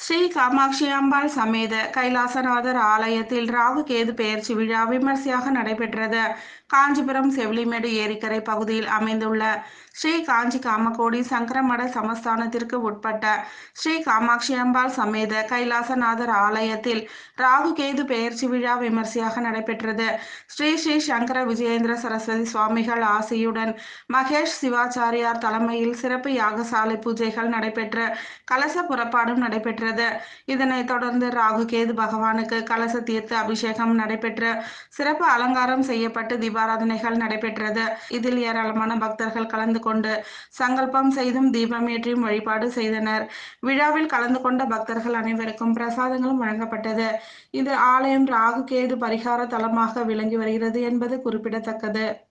ஸ்ரீ காமாட்சி அம்பாள் சமேத கைலாசநாதர் ஆலயத்தில் ராகு கேது பெயர்ச்சி விழா விமர்சையாக நடைபெற்றது காஞ்சிபுரம் செவிலிமேடு ஏரிக்கரை பகுதியில் அமைந்துள்ள ஸ்ரீ காஞ்சி காமகோடி சங்கரமட சமஸ்தானத்திற்கு உட்பட்ட ஸ்ரீ காமாட்சி அம்பாள் சமேத கைலாசநாதர் ஆலயத்தில் ராகு கேது பெயர்ச்சி விழா விமர்சையாக நடைபெற்றது ஸ்ரீ ஸ்ரீ சங்கர விஜயேந்திர சரஸ்வதி சுவாமிகள் ஆசையுடன் மகேஷ் சிவாச்சாரியார் தலைமையில் சிறப்பு யாகசாலை பூஜைகள் நடைபெற்று கலச புறப்பாடும் நடைபெற்றது இதனைத் தொடர்ந்து ராகு கேது பகவானுக்கு கலச தீர்த்த அபிஷேகம் நடைபெற்று சிறப்பு அலங்காரம் செய்யப்பட்டு தீபாராதனைகள் நடைபெற்றது இதில் ஏராளமான பக்தர்கள் கலந்து கொண்டு சங்கல்பம் செய்தும் தீபம் ஏற்றியும் வழிபாடு செய்தனர் விழாவில் கலந்து கொண்ட பக்தர்கள் அனைவருக்கும் பிரசாதங்களும் வழங்கப்பட்டது இந்த ஆலயம் ராகு கேது பரிகார தலமாக விளங்கி வருகிறது என்பது குறிப்பிடத்தக்கது